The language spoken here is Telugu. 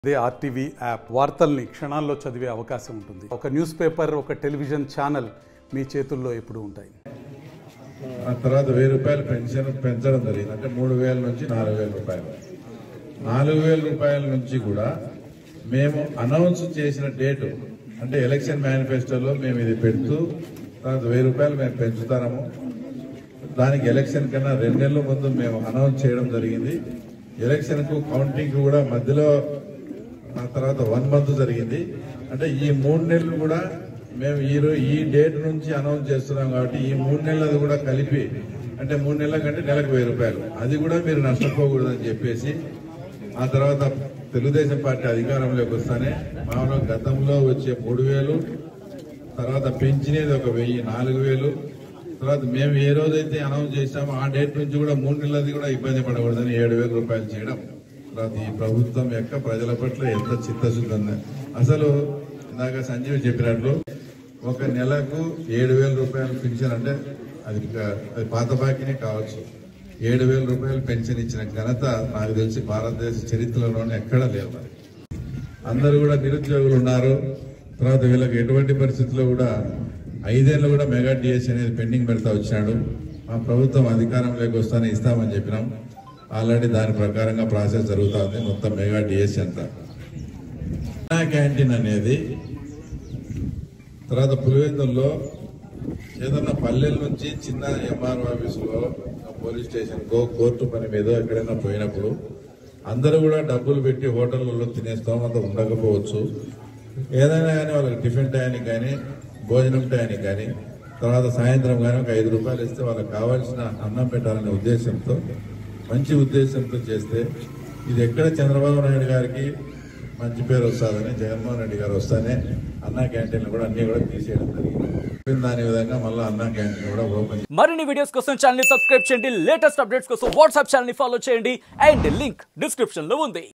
అదే ఆర్టీవీ యాప్ వార్తల్ని క్షణాల్లో చదివే అవకాశం ఉంటుంది ఒక న్యూస్ పేపర్ ఒక టెలివిజన్ ఛానల్ మీ చేతుల్లో ఎప్పుడూ ఉంటాయి ఆ తర్వాత వెయ్యి రూపాయలు పెన్షన్ పెంచడం జరిగింది అంటే మూడు వేల నుంచి నాలుగు వేల రూపాయలు నాలుగు వేల రూపాయల నుంచి కూడా మేము అనౌన్స్ చేసిన డేటు అంటే ఎలక్షన్ మేనిఫెస్టోలో మేము ఇది పెడుతూ తర్వాత వెయ్యి రూపాయలు మేము పెంచుతాము దానికి ఎలక్షన్ కన్నా రెండు నెలల ముందు మేము అనౌన్స్ చేయడం జరిగింది ఎలక్షన్ కు కౌంటింగ్ కూడా మధ్యలో ఆ తర్వాత వన్ మంత్ జరిగింది అంటే ఈ మూడు నెలలు కూడా మేము ఈ రో- ఈ డేట్ నుంచి అనౌన్స్ చేస్తున్నాం కాబట్టి ఈ మూడు నెలలు కూడా కలిపి అంటే మూడు నెలల కంటే నెలకు వెయ్యి రూపాయలు అది కూడా మీరు నష్టపోకూడదని చెప్పేసి ఆ తర్వాత తెలుగుదేశం పార్టీ అధికారంలోకి వస్తానే మామూలుగా గతంలో వచ్చే మూడు వేలు తర్వాత పెంచినది ఒక వెయ్యి నాలుగు వేలు తర్వాత మేము ఏ రోజైతే అనౌన్స్ చేసామో ఆ డేట్ నుంచి కూడా మూడు నెలలది కూడా ఇబ్బంది పడకూడదని ఏడు వేల రూపాయలు చేయడం తర్వాత ఈ ప్రభుత్వం యొక్క ప్రజల పట్ల ఎంత చిత్తశుద్ధి ఉంది అసలు ఇందాక సంజీవ్ చెప్పినట్లు ఒక నెలకు ఏడు వేల రూపాయలు పెన్షన్ అంటే అది ఇంకా- అది పాత బాకీనే కావచ్చు ఏడు వేల రూపాయలు పెన్షన్ ఇచ్చిన ఘనత నాకు తెలిసి భారతదేశ చరిత్రలోనే ఎక్కడా లేదు మరి అందరూ కూడా నిరుద్యోగులు ఉన్నారు తర్వాత వీళ్ళకి ఎటువంటి పరిస్థితుల్లో కూడా ఐదేళ్ళు కూడా మెగా డిఎస్ అనేది పెండింగ్ పెడతా వచ్చినాడు మా ప్రభుత్వం అధికారంలోకి వస్తానే ఇస్తామని చెప్పినాం ఆల్రెడీ దాని ప్రకారంగా ప్రాసెస్ జరుగుతుంది మొత్తం మెగా డిఎస్ అంతా అన్నా క్యాంటీన్ అనేది తర్వాత పులివెందుల్లో ఏదన్నా పల్లెల నుంచి చిన్న ఎంఆర్ఓ ఆఫీసులో పోలీస్ స్టేషన్ కో కోర్టు పని మీద ఎక్కడైనా పోయినప్పుడు అందరూ కూడా డబ్బులు పెట్టి హోటళ్లలో తినే స్తోమత ఉండకపోవచ్చు ఏదైనా కానీ వాళ్ళకి టిఫిన్ టయానికి కానీ భోజనం టయానికి కానీ తర్వాత సాయంత్రం కానీ ఒక ఐదు రూపాయలు ఇస్తే వాళ్ళకి కావాల్సిన అన్నం పెట్టాలనే ఉద్దేశంతో మంచి ఉద్దేశంతో చేస్తే ఇది ఎక్కడ చంద్రబాబు నాయుడు గారికి మంచి పేరు వస్తుందని జగన్మోహన్ రెడ్డి గారు వస్తానే అన్నా క్యాంటీన్లు కూడా అన్ని కూడా తీసేయడం జరిగింది దాని విధంగా మళ్ళీ అన్నా క్యాంటీన్ కూడా ఓపెన్ మరిన్ని వీడియోస్ కోసం ఛానల్ ని సబ్స్క్రైబ్ చేయండి లేటెస్ట్ అప్డేట్స్ కోసం వాట్సాప్ ఛానల్ ని ఫాలో చేయండి అండ్ లింక్ డిస్క్రిప్షన్ లో ఉంది